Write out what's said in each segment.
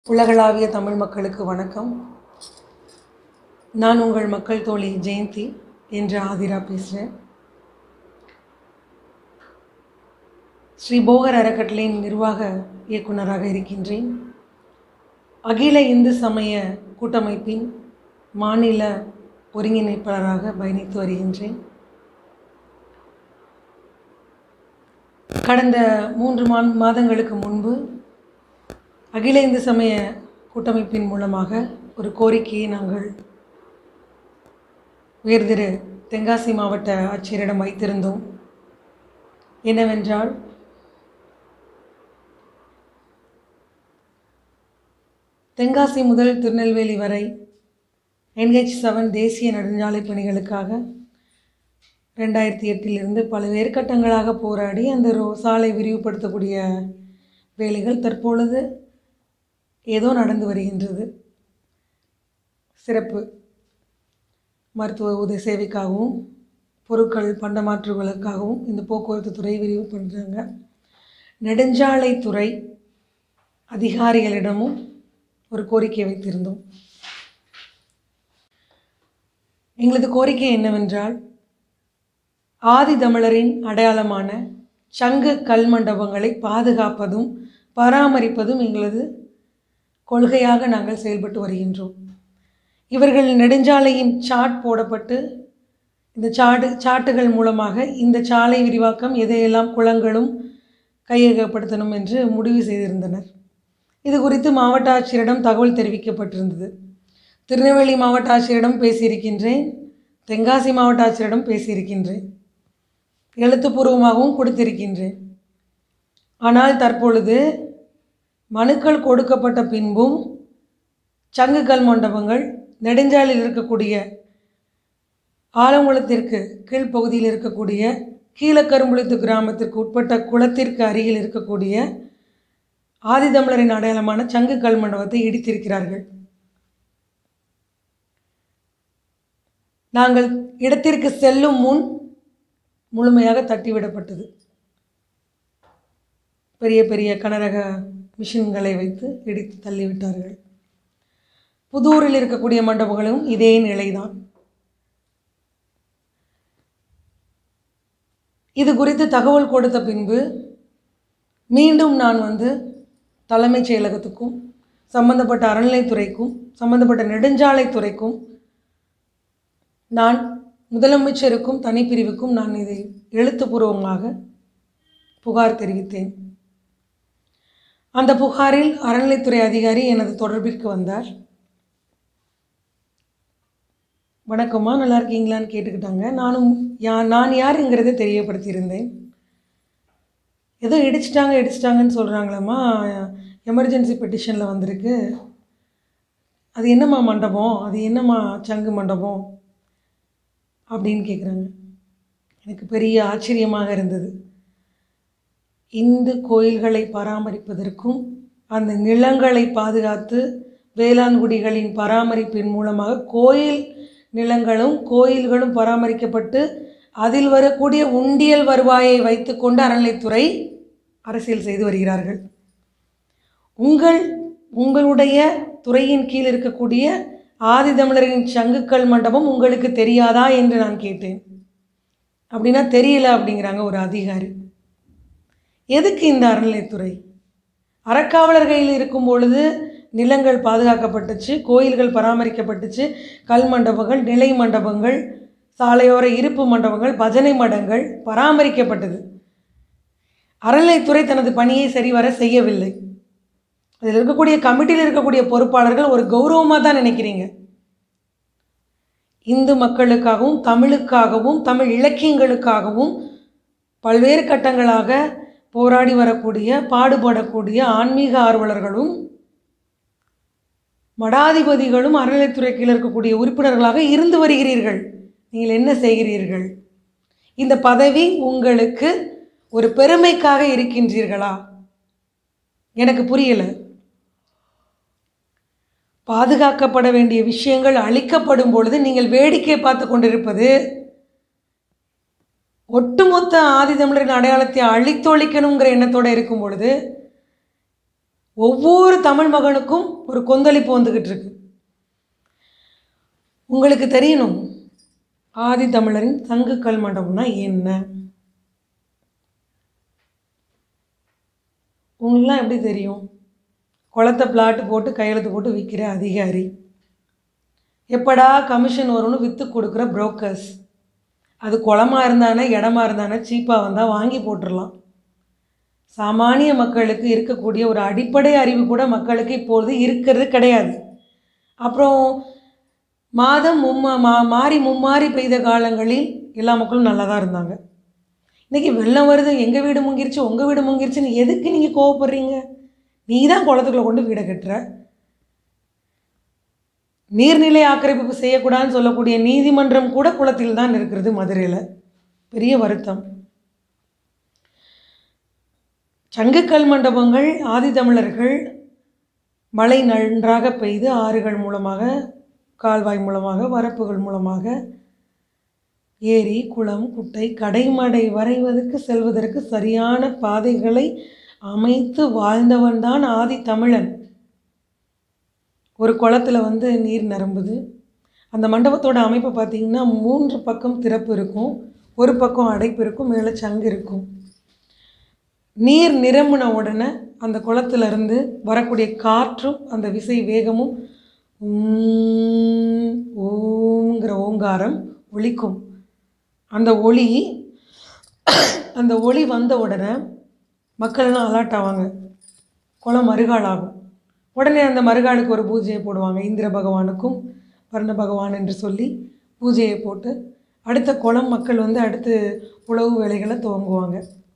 உலகளாவிய தமிழ் மக்களுக்கு வணக்கம் நான் உங்கள் மக்கள் தோழி ஜெயந்தி என்ற ஆதிரா பேசுகிறேன் ஸ்ரீ போகர் அறக்கட்டளையின் நிர்வாக இயக்குனராக இருக்கின்றேன் அகில இந்து சமய கூட்டமைப்பின் மாநில ஒருங்கிணைப்பாளராக பயணித்து வருகின்றேன் கடந்த மூன்று மா மாதங்களுக்கு முன்பு அகில இந்து சமய கூட்டமைப்பின் மூலமாக ஒரு கோரிக்கையை நாங்கள் உயர்திரு தென்காசி மாவட்ட ஆட்சியரிடம் வைத்திருந்தோம் என்னவென்றால் தென்காசி முதல் திருநெல்வேலி வரை என்ஹெச் செவன் தேசிய நெடுஞ்சாலை பணிகளுக்காக ரெண்டாயிரத்தி எட்டிலிருந்து பல்வேறு கட்டங்களாக போராடி அந்த ரோ சாலை விரிவுபடுத்தக்கூடிய வேலைகள் தற்பொழுது ஏதோ நடந்து வருகின்றது சிறப்பு மருத்துவ உதவி சேவைக்காகவும் பொருட்கள் பண்டமாற்றுகளுக்காகவும் இந்த போக்குவரத்து துறை விரிவு பண்ணுறாங்க நெடுஞ்சாலைத்துறை அதிகாரிகளிடமும் ஒரு கோரிக்கை வைத்திருந்தோம் எங்களது கோரிக்கை என்னவென்றால் ஆதி தமிழரின் அடையாளமான சங்கு கல் மண்டபங்களை பாதுகாப்பதும் பராமரிப்பதும் எங்களது கொள்கையாக நாங்கள் செயல்பட்டு வருகின்றோம் இவர்கள் நெடுஞ்சாலையின் சாட் போடப்பட்டு இந்த சாடு சாட்டுகள் மூலமாக இந்த சாலை விரிவாக்கம் எதையெல்லாம் குளங்களும் கையகப்படுத்தணும் என்று முடிவு செய்திருந்தனர் இது குறித்து மாவட்ட ஆட்சியரிடம் தகவல் தெரிவிக்கப்பட்டிருந்தது திருநெல்வேலி மாவட்ட ஆட்சியரிடம் பேசியிருக்கின்றேன் தென்காசி மாவட்ட ஆட்சியரிடம் பேசியிருக்கின்றேன் எழுத்துப்பூர்வமாகவும் கொடுத்திருக்கின்றேன் ஆனால் தற்பொழுது மனுக்கள் கொடுக்கப்பட்ட பின்பும் சங்குக்கல் மண்டபங்கள் நெடுஞ்சாலையில் இருக்கக்கூடிய ஆலங்குளத்திற்கு கீழ்ப்பகுதியில் இருக்கக்கூடிய கீழக்கரும்புளித்து கிராமத்திற்கு உட்பட்ட குளத்திற்கு அருகில் இருக்கக்கூடிய ஆதிதமிழரின் அடையாளமான சங்குக்கல் மண்டபத்தை இடித்திருக்கிறார்கள் நாங்கள் இடத்திற்கு செல்லும் முன் முழுமையாக தட்டிவிடப்பட்டது பெரிய பெரிய கனரக மிஷின்களை வைத்து இடித்து தள்ளிவிட்டார்கள் புதூரில் இருக்கக்கூடிய மண்டபங்களும் இதே நிலைதான் இது குறித்து தகவல் கொடுத்த பின்பு மீண்டும் நான் வந்து தலைமைச் செயலகத்துக்கும் சம்பந்தப்பட்ட அறநிலைத்துறைக்கும் சம்பந்தப்பட்ட நெடுஞ்சாலைத்துறைக்கும் நான் முதலமைச்சருக்கும் தனிப்பிரிவுக்கும் நான் இதை எழுத்துப்பூர்வமாக புகார் தெரிவித்தேன் அந்த புகாரில் அறநிலைத்துறை அதிகாரி எனது தொடர்பிற்கு வந்தார் வணக்கம்மா நல்லா இருக்கீங்களான்னு கேட்டுக்கிட்டாங்க நானும் யா நான் யாருங்கிறதை தெரியப்படுத்தியிருந்தேன் ஏதோ இடிச்சிட்டாங்க இடிச்சிட்டாங்கன்னு சொல்கிறாங்களேம்மா எமர்ஜென்சி பெட்டிஷனில் வந்திருக்கு அது என்னம்மா மண்டபம் அது என்னம்மா சங்கு மண்டபம் அப்படின்னு கேட்குறாங்க எனக்கு பெரிய ஆச்சரியமாக இருந்தது இந்து கோயில்களை பராமரிப்பதற்கும் அந்த நிலங்களை பாதுகாத்து வேளாண்குடிகளின் பராமரிப்பின் மூலமாக கோயில் நிலங்களும் கோயில்களும் பராமரிக்கப்பட்டு அதில் வரக்கூடிய உண்டியல் வருவாயை வைத்துக்கொண்டு அறநிலைத்துறை அரசியல் செய்து வருகிறார்கள் உங்கள் உங்களுடைய துறையின் கீழ் இருக்கக்கூடிய ஆதிதமிழரின் சங்குக்கல் மண்டபம் உங்களுக்கு தெரியாதா என்று நான் கேட்டேன் அப்படின்னா தெரியல அப்படிங்கிறாங்க ஒரு அதிகாரி எதுக்கு இந்த அறநிலைத்துறை அறக்காவலர் கையில் இருக்கும் பொழுது நிலங்கள் பாதுகாக்கப்பட்டுச்சு கோயில்கள் பராமரிக்கப்பட்டுச்சு கல் மண்டபங்கள் நிலை மண்டபங்கள் சாலையோர இருப்பு மண்டபங்கள் பஜனை மடங்கள் பராமரிக்கப்பட்டது அறநிலைத்துறை தனது பணியை சரிவர செய்யவில்லை அதில் இருக்கக்கூடிய கமிட்டியில் இருக்கக்கூடிய பொறுப்பாளர்கள் ஒரு கௌரவமாக தான் நினைக்கிறீங்க இந்து மக்களுக்காகவும் தமிழுக்காகவும் தமிழ் இலக்கியங்களுக்காகவும் பல்வேறு கட்டங்களாக போராடி வரக்கூடிய பாடுபடக்கூடிய ஆன்மீக ஆர்வலர்களும் மடாதிபதிகளும் அறநிலைத்துறை கீழே இருக்கக்கூடிய உறுப்பினர்களாக இருந்து வருகிறீர்கள் நீங்கள் என்ன செய்கிறீர்கள் இந்த பதவி உங்களுக்கு ஒரு பெருமைக்காக இருக்கின்றீர்களா எனக்கு புரியலை பாதுகாக்கப்பட வேண்டிய விஷயங்கள் அழிக்கப்படும் பொழுது நீங்கள் வேடிக்கை பார்த்து கொண்டிருப்பது ஒட்டுமொத்த ஆதிதமிழரின் அடையாளத்தை அழித்தொழிக்கணுங்கிற எண்ணத்தோடு இருக்கும் பொழுது ஒவ்வொரு தமிழ் மகனுக்கும் ஒரு கொந்தளிப்பு வந்துக்கிட்டு இருக்கு உங்களுக்கு தெரியணும் ஆதி தமிழரின் சங்குக்கல் மண்டபம்னா என்ன உங்களுக்குலாம் எப்படி தெரியும் குளத்தை பிளாட்டு போட்டு கையெழுத்து போட்டு விற்கிற அதிகாரி எப்படா கமிஷன் வரும்னு விற்று கொடுக்குற புரோக்கர்ஸ் அது குளமா இருந்தானே இடமா இருந்தானே சீப்பாக வந்தால் வாங்கி போட்டுடலாம் சாமானிய மக்களுக்கு இருக்கக்கூடிய ஒரு அடிப்படை அறிவு கூட மக்களுக்கு இப்பொழுது இருக்கிறது கிடையாது அப்புறம் மாதம் மும்மா மா மாறி மும்மாறி பெய்த காலங்களில் எல்லா மக்களும் நல்லா தான் இருந்தாங்க இன்றைக்கி வெள்ளம் வருது எங்கள் வீடு முங்கிருச்சு உங்கள் வீடு முங்கிருச்சுன்னு எதுக்கு நீங்கள் கோவப்படுறீங்க நீ தான் குளத்துக்குள்ளே கொண்டு வீடை கட்டுற நீர்நிலை ஆக்கிரமிப்பு செய்யக்கூடாதுன்னு சொல்லக்கூடிய நீதிமன்றம் கூட குளத்தில் தான் இருக்கிறது மதுரையில் பெரிய வருத்தம் சங்குக்கல் மண்டபங்கள் ஆதித்தமிழர்கள் மழை நன்றாக பெய்து ஆறுகள் மூலமாக கால்வாய் மூலமாக வரப்புகள் மூலமாக ஏரி குளம் குட்டை கடைமடை வரைவதற்கு செல்வதற்கு சரியான பாதைகளை அமைத்து வாழ்ந்தவன்தான் ஆதி தமிழன் ஒரு குளத்தில் வந்து நீர் நிரம்புது அந்த மண்டபத்தோட அமைப்பை பார்த்தீங்கன்னா மூன்று பக்கம் திறப்பு இருக்கும் ஒரு பக்கம் அடைப்பு இருக்கும் மேலே சங்கு இருக்கும் நீர் நிரம்பின உடனே அந்த குளத்திலிருந்து வரக்கூடிய காற்றும் அந்த விசை வேகமும் உம், ஓங்கிற ஓங்காரம் ஒலிக்கும் அந்த ஒளி அந்த ஒளி வந்த உடனே மக்கள்லாம் அலர்ட் ஆவாங்க குளம் மறுகால் ஆகும் உடனே அந்த மறுகாலுக்கு ஒரு பூஜையை போடுவாங்க இந்திர பகவானுக்கும் வர்ண பகவான் என்று சொல்லி பூஜையை போட்டு அடுத்த குளம் மக்கள் வந்து அடுத்து உழவு வேலைகளை துவங்குவாங்க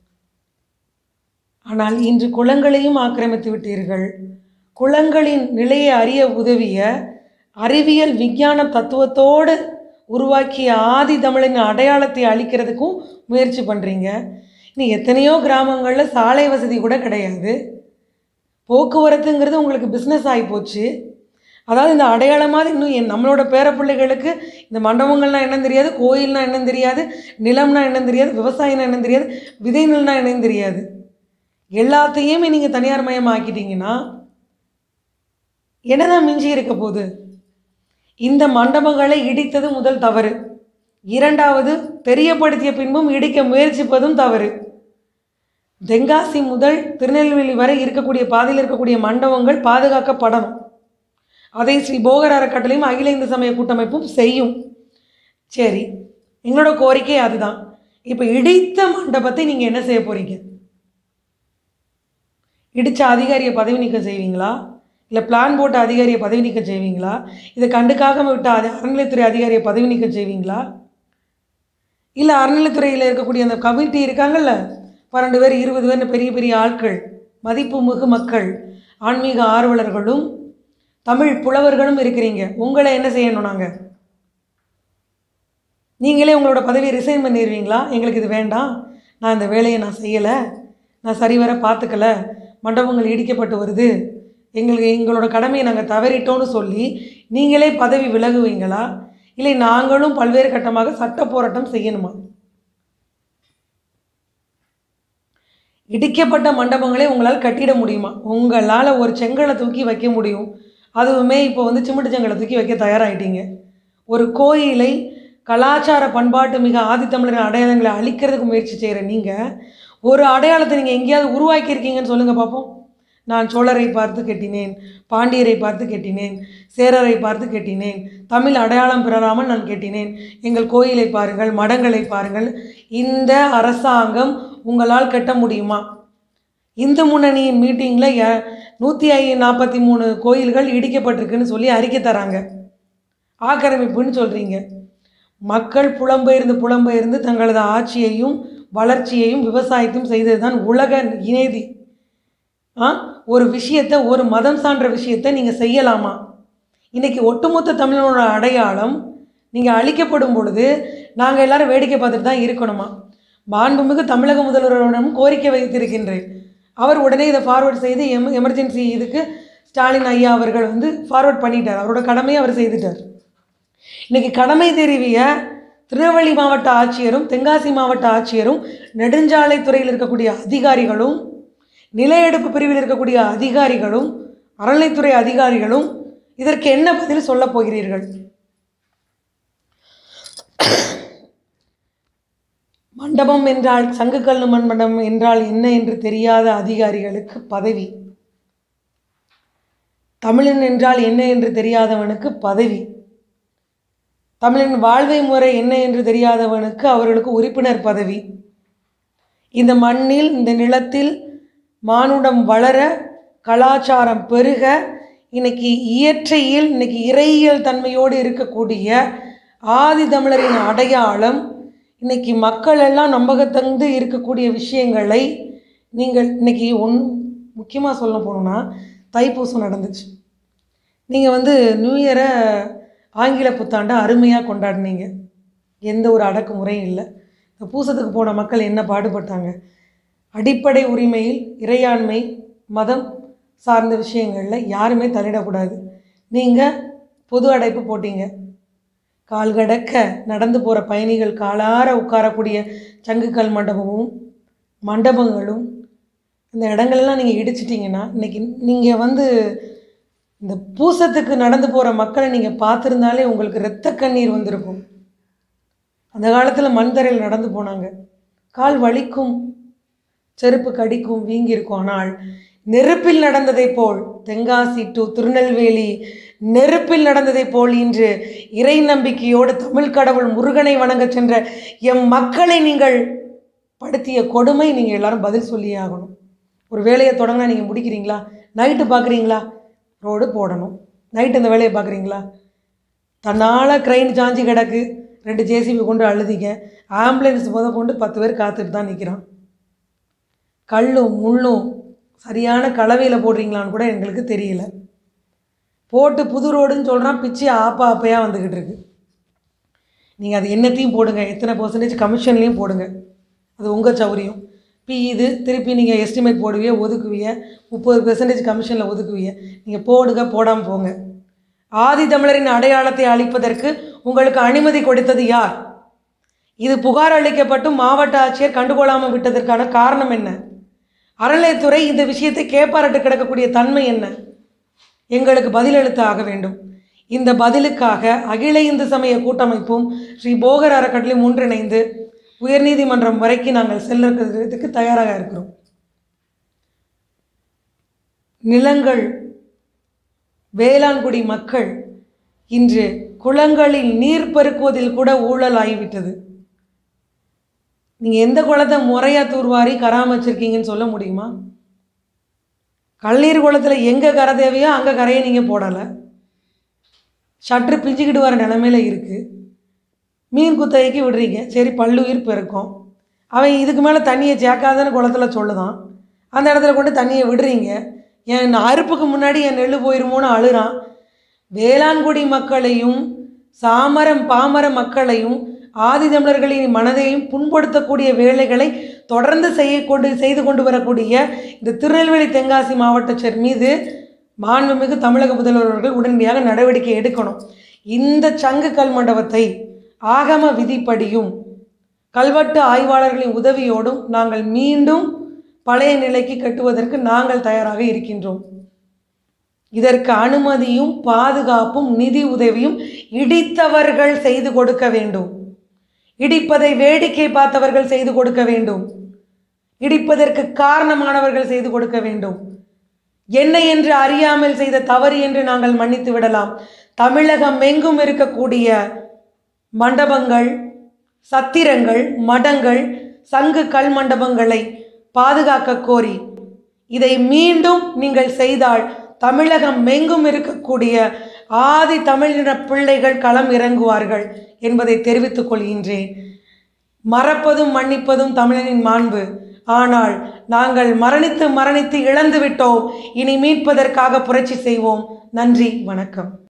ஆனால் இன்று குளங்களையும் ஆக்கிரமித்து விட்டீர்கள் குளங்களின் நிலையை அறிய உதவிய அறிவியல் விஞ்ஞான தத்துவத்தோடு உருவாக்கிய ஆதி தமிழின் அடையாளத்தை அழிக்கிறதுக்கும் முயற்சி பண்ணுறீங்க இன்னும் எத்தனையோ கிராமங்களில் சாலை வசதி கூட கிடையாது போக்குவரத்துங்கிறது உங்களுக்கு பிஸ்னஸ் ஆகி போச்சு அதாவது இந்த அடையாளமாக இன்னும் என் நம்மளோட பேரப்பிள்ளைகளுக்கு இந்த மண்டபங்கள்னா என்னன்னு தெரியாது கோயில்னா என்னன்னு தெரியாது நிலம்னா என்னன்னு தெரியாது விவசாயம்னா என்னன்னு தெரியாது விதை நெல்னா என்னன்னு தெரியாது எல்லாத்தையுமே நீங்கள் தனியார் மயம் ஆக்கிட்டீங்கன்னா என்னதான் மிஞ்சி இருக்க போகுது இந்த மண்டபங்களை இடித்தது முதல் தவறு இரண்டாவது தெரியப்படுத்திய பின்பும் இடிக்க முயற்சிப்பதும் தவறு தென்காசி முதல் திருநெல்வேலி வரை இருக்கக்கூடிய பாதையில் இருக்கக்கூடிய மண்டபங்கள் பாதுகாக்கப்படணும் அதை ஸ்ரீ போகர் அறக்கட்டளையும் அகில இந்து சமய கூட்டமைப்பும் செய்யும் சரி எங்களோட கோரிக்கை அதுதான் இப்போ இடித்த மண்டபத்தை நீங்கள் என்ன செய்ய போகிறீங்க இடித்த அதிகாரியை பதவி நீக்கம் செய்வீங்களா இல்லை பிளான் போட்ட அதிகாரியை பதவி நீக்கம் செய்வீங்களா இதை கண்டுக்காக விட்ட அதி அறநிலைத்துறை அதிகாரியை பதவி நீக்கம் செய்வீங்களா இல்லை அறநிலைத்துறையில் இருக்கக்கூடிய அந்த கமிட்டி இருக்காங்கல்ல பன்னெண்டு பேர் இருபது பேர்னு பெரிய பெரிய ஆட்கள் மதிப்பு மிகு மக்கள் ஆன்மீக ஆர்வலர்களும் தமிழ் புலவர்களும் இருக்கிறீங்க உங்களை என்ன செய்யணும் நாங்கள் நீங்களே உங்களோட பதவியை ரிசைன் பண்ணிடுவீங்களா எங்களுக்கு இது வேண்டாம் நான் இந்த வேலையை நான் செய்யலை நான் சரிவர பார்த்துக்கல மண்டபங்கள் இடிக்கப்பட்டு வருது எங்களுக்கு எங்களோட கடமையை நாங்கள் தவறிட்டோம்னு சொல்லி நீங்களே பதவி விலகுவீங்களா இல்லை நாங்களும் பல்வேறு கட்டமாக சட்ட போராட்டம் செய்யணுமா இடிக்கப்பட்ட மண்டபங்களே உங்களால் கட்டிட முடியுமா உங்களால் ஒரு செங்கலை தூக்கி வைக்க முடியும் அதுவுமே இப்போ வந்து சிமெண்ட் செங்கலை தூக்கி வைக்க தயாராகிட்டீங்க ஒரு கோயிலை கலாச்சார பண்பாட்டு மிக ஆதித்தமிழரின் அடையாளங்களை அழிக்கிறதுக்கு முயற்சி செய்கிற நீங்கள் ஒரு அடையாளத்தை நீங்கள் எங்கேயாவது உருவாக்கியிருக்கீங்கன்னு சொல்லுங்கள் பார்ப்போம் நான் சோழரை பார்த்து கெட்டினேன் பாண்டியரை பார்த்து கெட்டினேன் சேரரை பார்த்து கெட்டினேன் தமிழ் அடையாளம் பெறாமல் நான் கெட்டினேன் எங்கள் கோயிலை பாருங்கள் மடங்களை பாருங்கள் இந்த அரசாங்கம் உங்களால் கட்ட முடியுமா இந்து முன்னணியின் மீட்டிங்கில் ய நூற்றி ஐ நாற்பத்தி மூணு கோயில்கள் இடிக்கப்பட்டிருக்குன்னு சொல்லி அறிக்கை தராங்க ஆக்கிரமிப்புன்னு சொல்கிறீங்க மக்கள் புலம்பெயர்ந்து புலம்பெயர்ந்து தங்களது ஆட்சியையும் வளர்ச்சியையும் விவசாயத்தையும் செய்தது தான் உலக இணைதி ஆ ஒரு விஷயத்தை ஒரு மதம் சான்ற விஷயத்தை நீங்கள் செய்யலாமா இன்றைக்கி ஒட்டுமொத்த தமிழனோட அடையாளம் நீங்கள் அழிக்கப்படும் பொழுது நாங்கள் எல்லாரும் வேடிக்கை பார்த்துட்டு தான் இருக்கணுமா மாண்புமிகு தமிழக முதல்வரிடம் கோரிக்கை வைத்திருக்கின்றேன் அவர் உடனே இதை ஃபார்வர்ட் செய்து எம் எமர்ஜென்சி இதுக்கு ஸ்டாலின் ஐயா அவர்கள் வந்து ஃபார்வர்ட் பண்ணிட்டார் அவரோட கடமையை அவர் செய்துட்டார் இன்னைக்கு கடமை தெரிவிய திருநெல்வேலி மாவட்ட ஆட்சியரும் தென்காசி மாவட்ட ஆட்சியரும் நெடுஞ்சாலைத்துறையில் இருக்கக்கூடிய அதிகாரிகளும் நில எடுப்பு பிரிவில் இருக்கக்கூடிய அதிகாரிகளும் அறநிலைத்துறை அதிகாரிகளும் இதற்கு என்ன பதில் சொல்லப் போகிறீர்கள் மண்டபம் என்றால் சங்குக்கல்லு மண்டபம் என்றால் என்ன என்று தெரியாத அதிகாரிகளுக்கு பதவி தமிழன் என்றால் என்ன என்று தெரியாதவனுக்கு பதவி தமிழின் வாழ்வை முறை என்ன என்று தெரியாதவனுக்கு அவர்களுக்கு உறுப்பினர் பதவி இந்த மண்ணில் இந்த நிலத்தில் மானுடம் வளர கலாச்சாரம் பெருக இன்னைக்கு இயற்கையில் இன்னைக்கு இறையியல் தன்மையோடு இருக்கக்கூடிய ஆதி தமிழரின் அடையாளம் இன்னைக்கு மக்கள் எல்லாம் நம்பகத்தந்து இருக்கக்கூடிய விஷயங்களை நீங்கள் இன்னைக்கு ஒன் முக்கியமாக சொல்ல போனோம்னா தைப்பூசம் நடந்துச்சு நீங்கள் வந்து நியூ இயரை ஆங்கில புத்தாண்டை அருமையாக கொண்டாடினீங்க எந்த ஒரு அடக்குமுறையும் இல்லை இந்த பூசத்துக்கு போன மக்கள் என்ன பாடுபட்டாங்க அடிப்படை உரிமையில் இறையாண்மை மதம் சார்ந்த விஷயங்களில் யாருமே தலையிடக்கூடாது நீங்கள் பொது அடைப்பு போட்டீங்க கால் கடக்க நடந்து போகிற பயணிகள் காலார உட்காரக்கூடிய சங்குக்கல் மண்டபமும் மண்டபங்களும் இந்த இடங்களெல்லாம் நீங்கள் இடிச்சிட்டிங்கன்னா இன்றைக்கி நீங்கள் வந்து இந்த பூசத்துக்கு நடந்து போகிற மக்களை நீங்கள் பார்த்துருந்தாலே உங்களுக்கு இரத்த கண்ணீர் வந்திருக்கும் அந்த காலத்தில் மண் தரையில் நடந்து போனாங்க கால் வலிக்கும் செருப்பு கடிக்கும் வீங்கியிருக்கும் ஆனால் நெருப்பில் நடந்ததைப் போல் தென்காசி டு திருநெல்வேலி நெருப்பில் நடந்ததைப் போல் இன்று இறை நம்பிக்கையோடு தமிழ் கடவுள் முருகனை வணங்கச் சென்ற எம் மக்களை நீங்கள் படுத்திய கொடுமை நீங்கள் எல்லாரும் பதில் சொல்லியே ஆகணும் ஒரு வேலையை தொடங்கினா நீங்கள் முடிக்கிறீங்களா நைட்டு பார்க்குறீங்களா ரோடு போடணும் நைட்டு இந்த வேலையை பார்க்குறீங்களா தன்னால் க்ரைன் சாஞ்சி கிடக்கு ரெண்டு ஜேசிபி கொண்டு அழுதிங்க ஆம்புலன்ஸ் முத கொண்டு பத்து பேர் காத்துட்டு தான் நிற்கிறான் கல்லும் முள்ளும் சரியான கலவையில் போடுறீங்களான்னு கூட எங்களுக்கு தெரியல போட்டு புது ரோடுன்னு சொல்கிறான் பிச்சு ஆப்பா ஆப்பையாக வந்துக்கிட்டு இருக்கு நீங்கள் அது என்னத்தையும் போடுங்க எத்தனை பர்சன்டேஜ் கமிஷன்லேயும் போடுங்க அது உங்கள் சௌரியம் இப்போ இது திருப்பி நீங்கள் எஸ்டிமேட் போடுவிய ஒதுக்குவிய முப்பது பெர்சன்டேஜ் கமிஷனில் ஒதுக்குவிய நீங்கள் போடுங்க போடாமல் போங்க ஆதி தமிழரின் அடையாளத்தை அளிப்பதற்கு உங்களுக்கு அனுமதி கொடுத்தது யார் இது புகார் அளிக்கப்பட்டும் மாவட்ட ஆட்சியர் கண்டுகொள்ளாமல் விட்டதற்கான காரணம் என்ன அறநிலையத்துறை இந்த விஷயத்தை கேப்பாரட்டு கிடக்கக்கூடிய தன்மை என்ன எங்களுக்கு பதிலளித்து ஆக வேண்டும் இந்த பதிலுக்காக அகில இந்து சமய கூட்டமைப்பும் ஸ்ரீ போகர் அறக்கட்டளையும் ஒன்றிணைந்து உயர்நீதிமன்றம் வரைக்கும் நாங்கள் செல்லுறதுக்கு தயாராக இருக்கிறோம் நிலங்கள் வேளாண்குடி மக்கள் இன்று குளங்களில் நீர் பெருக்குவதில் கூட ஊழல் ஆகிவிட்டது நீங்கள் எந்த குளத்தை முறையாக தூர்வாரி கராமச்சிருக்கீங்கன்னு சொல்ல முடியுமா கல்லீர் குளத்தில் எங்கே கரை தேவையோ அங்கே கரையை நீங்கள் போடலை ஷட்ரு பிஞ்சுக்கிட்டு வர நிலமையில இருக்குது மீன் குத்தகைக்கு விடுறீங்க சரி பல்லுயிர் பெருக்கும் அவன் இதுக்கு மேலே தண்ணியை சேர்க்காதன்னு குளத்தில் சொல்லுதான் அந்த இடத்துல கொண்டு தண்ணியை விடுறீங்க என் அறுப்புக்கு முன்னாடி என் நெல் போயிருமோன்னு அழுறான் வேளாண்குடி மக்களையும் சாமரம் பாமர மக்களையும் ஆதி தமிழர்களின் மனதையும் புண்படுத்தக்கூடிய வேலைகளை தொடர்ந்து செய்ய கொண்டு செய்து கொண்டு வரக்கூடிய இந்த திருநெல்வேலி தென்காசி மாவட்டச்சர் மீது மாண்புமிகு தமிழக முதல்வர் அவர்கள் உடனடியாக நடவடிக்கை எடுக்கணும் இந்த சங்கு கல் மண்டபத்தை ஆகம விதிப்படியும் கல்வெட்டு ஆய்வாளர்களின் உதவியோடும் நாங்கள் மீண்டும் பழைய நிலைக்கு கட்டுவதற்கு நாங்கள் தயாராக இருக்கின்றோம் இதற்கு அனுமதியும் பாதுகாப்பும் நிதி உதவியும் இடித்தவர்கள் செய்து கொடுக்க வேண்டும் இடிப்பதை வேடிக்கை பார்த்தவர்கள் செய்து கொடுக்க வேண்டும் இடிப்பதற்கு காரணமானவர்கள் செய்து கொடுக்க வேண்டும் என்ன என்று அறியாமல் செய்த தவறு என்று நாங்கள் மன்னித்து விடலாம் தமிழகம் எங்கும் இருக்கக்கூடிய மண்டபங்கள் சத்திரங்கள் மடங்கள் சங்கு கல் மண்டபங்களை பாதுகாக்க கோரி இதை மீண்டும் நீங்கள் செய்தால் தமிழகம் எங்கும் இருக்கக்கூடிய ஆதி தமிழின பிள்ளைகள் களம் இறங்குவார்கள் என்பதை தெரிவித்துக் கொள்கின்றேன் மறப்பதும் மன்னிப்பதும் தமிழனின் மாண்பு ஆனால் நாங்கள் மரணித்து மரணித்து இழந்து விட்டோம் இனி மீட்பதற்காக புரட்சி செய்வோம் நன்றி வணக்கம்